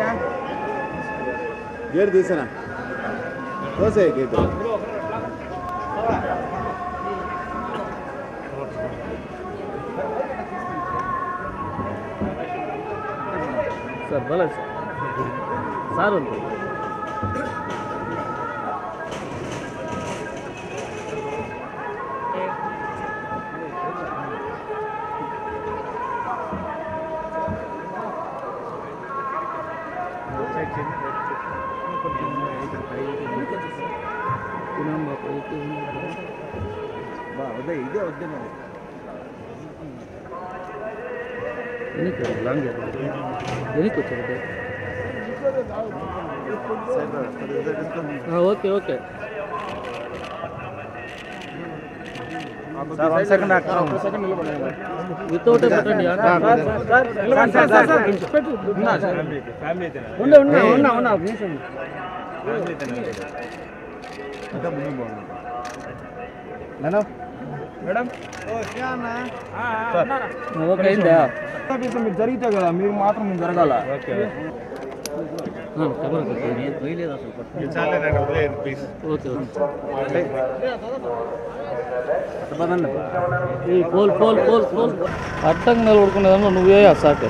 gate తీసానా తోసే gate sir ಬಲ ಸರ್ ಸಾರ್ ಉಂಟು ఇదే వద్దే ಏನಕ್ಕೆ ಲಾಂಗ್ ಏನಕ್ಕೆ వచ్చారు ఓకే ఓకే వితౌట్ పెట్టండి ఉన్నా ఉన్నా ఉన్నా ఉన్నా ఒక నిమిషం ఓకే అయిందా మీరు జరిగితే కదా మీరు మాత్రం మీరు జరగాల ఓకే ఈ పోల్ పోల్ పోల్ పోల్ అట్టంగా నిలబడుకునేదాన్ని నువ్వే సాకే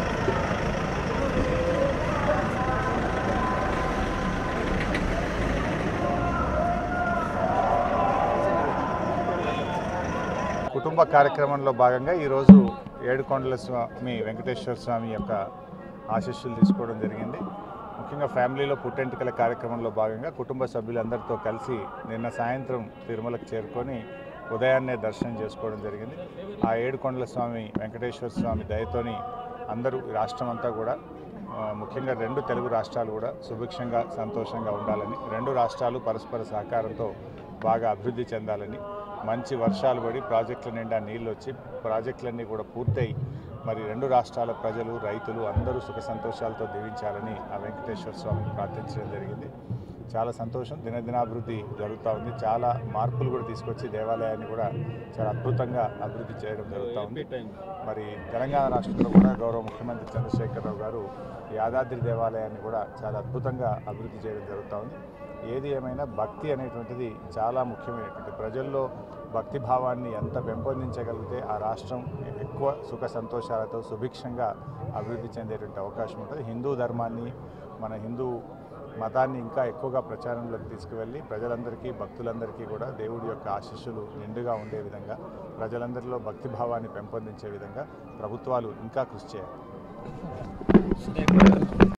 కుటుంబ కార్యక్రమంలో భాగంగా ఈరోజు ఏడుకొండల స్వామి వెంకటేశ్వర స్వామి యొక్క ఆశీస్సులు తీసుకోవడం జరిగింది ముఖ్యంగా ఫ్యామిలీలో పుట్టెంటికల కార్యక్రమంలో భాగంగా కుటుంబ సభ్యులందరితో కలిసి నిన్న సాయంత్రం తిరుమలకు చేరుకొని ఉదయాన్నే దర్శనం చేసుకోవడం జరిగింది ఆ ఏడుకొండల స్వామి వెంకటేశ్వర స్వామి దయతోని అందరూ ఈ రాష్ట్రం అంతా కూడా ఆ, ముఖ్యంగా రెండు తెలుగు రాష్ట్రాలు కూడా సుభిక్షంగా సంతోషంగా ఉండాలని రెండు రాష్ట్రాలు పరస్పర సహకారంతో బాగా అభివృద్ధి చెందాలని మంచి వర్షాలు పడి ప్రాజెక్టుల నిండా నీళ్ళు వచ్చి ప్రాజెక్టులన్నీ కూడా పూర్తయి మరి రెండు రాష్ట్రాల ప్రజలు రైతులు అందరూ సుఖ సంతోషాలతో దీవించాలని ఆ వెంకటేశ్వర స్వామిని ప్రార్థించడం జరిగింది చాలా సంతోషం దినదినాభివృద్ధి జరుగుతూ ఉంది చాలా మార్పులు కూడా తీసుకొచ్చి దేవాలయాన్ని కూడా చాలా అద్భుతంగా అభివృద్ధి చేయడం జరుగుతూ ఉంది మరి తెలంగాణ రాష్ట్రంలో కూడా గౌరవ ముఖ్యమంత్రి చంద్రశేఖరరావు గారు ఈ యాదాద్రి దేవాలయాన్ని కూడా చాలా అద్భుతంగా అభివృద్ధి చేయడం జరుగుతూ ఉంది ఏది ఏమైనా భక్తి అనేటువంటిది చాలా ముఖ్యమైనటువంటి ప్రజల్లో భక్తి భావాన్ని ఎంత పెంపొందించగలిగితే ఆ రాష్ట్రం ఎక్కువ సుఖ సంతోషాలతో సుభిక్షంగా అభివృద్ధి చెందేటువంటి అవకాశం ఉంటుంది హిందూ ధర్మాన్ని మన హిందూ మతాన్ని ఇంకా ఎక్కువగా ప్రచారంలోకి తీసుకువెళ్ళి ప్రజలందరికీ భక్తులందరికీ కూడా దేవుడి యొక్క ఆశీస్సులు నిండుగా ఉండే విధంగా ప్రజలందరిలో భక్తి భావాన్ని పెంపొందించే విధంగా ప్రభుత్వాలు ఇంకా కృషి చేయాలి